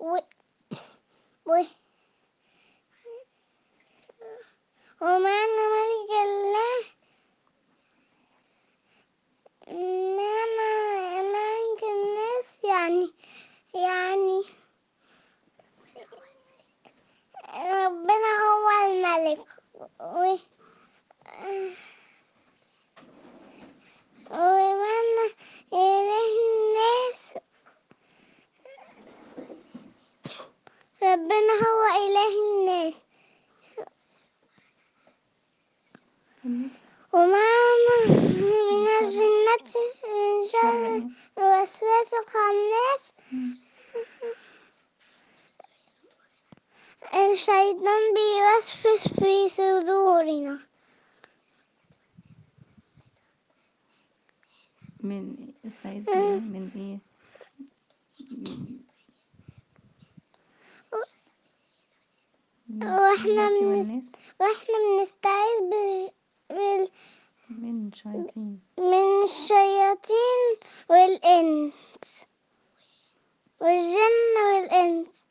و... و... ومعنى ملك الله معنى ملك الناس يعني يعني ربنا هو الملك و... ومعنى إله الناس ربنا هو إله الناس ومعنى من الجنة من شر الوسواس الخناس الشيطان بيوسوس في صدورنا من استعيذ بالله من ايه من وإحنا الجنة من- والناس واحنا بنستعيذ بال... بال... من شياطين من الشياطين والإنس والجن والإنس